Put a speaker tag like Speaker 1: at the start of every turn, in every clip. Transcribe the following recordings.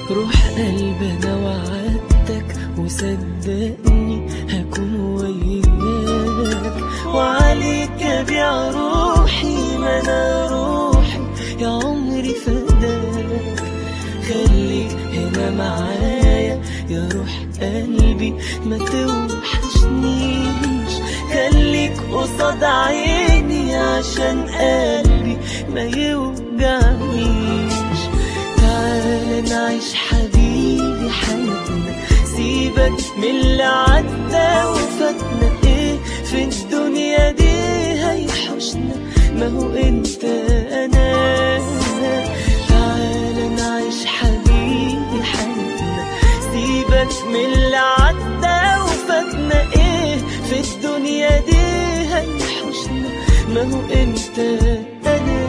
Speaker 1: روح قلبي انا وعدتك وصدقني هكون وياك وعليك ابيع روحي ما انا روحي يا عمري فداك خليك هنا معايا يا روح قلبي ما توحشنيش خليك قصاد عيني عشان قلبي ما يوجعنيش تعال نعيش حبيبي حياتنا سيبك من اللي عدى وفاتنا ايه في الدنيا دي هيحوشنا ما هو انت انا تعال نعيش حبيبي حياتنا سيبك من اللي عدى وفاتنا ايه في الدنيا دي هيحوشنا ما هو انت انا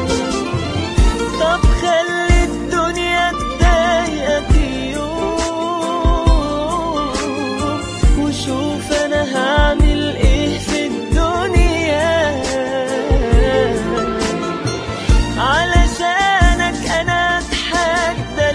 Speaker 1: طب خلي الدنيا تضايقك يوم وشوف انا هعمل ايه في الدنيا علشانك انا اتحدى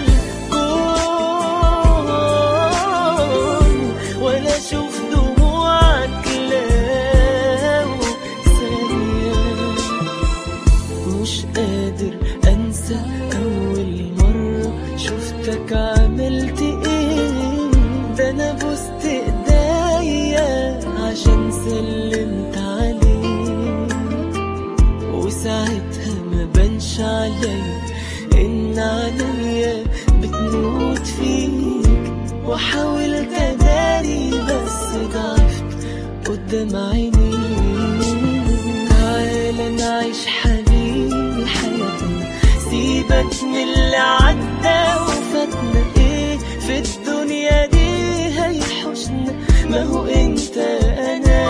Speaker 1: الكون ولا اشوف دموعك لو ثانيه مش قادر انسى اول مرة شفتك عملت ايه ده انا بوست ايديا عشان سلمت عليك وساعتها ما بانش عليا ان عينيا بتموت فيك وحاولت اداري بس ضعفت قدام عينيك تعالى نعيش حبيبي حياتنا سيبك من اللي عدى وفاتنا ايه في الدنيا دي هيحوشنا ما هو انت انا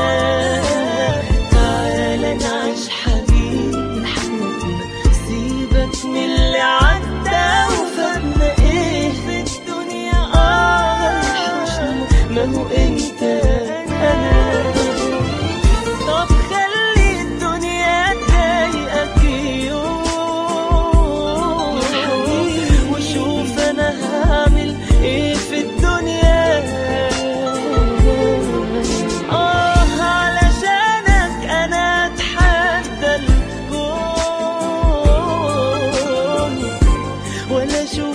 Speaker 1: تعالى نعيش حبيبي حياتنا سيبك من اللي عدى وفاتنا ايه في الدنيا اه هيحوشنا ما هو انت انا طب خلي الدنيا تضايقك يوم وشوف انا هعمل ايه في الدنيا اه علشانك انا اتحدى الكون ولا اشوف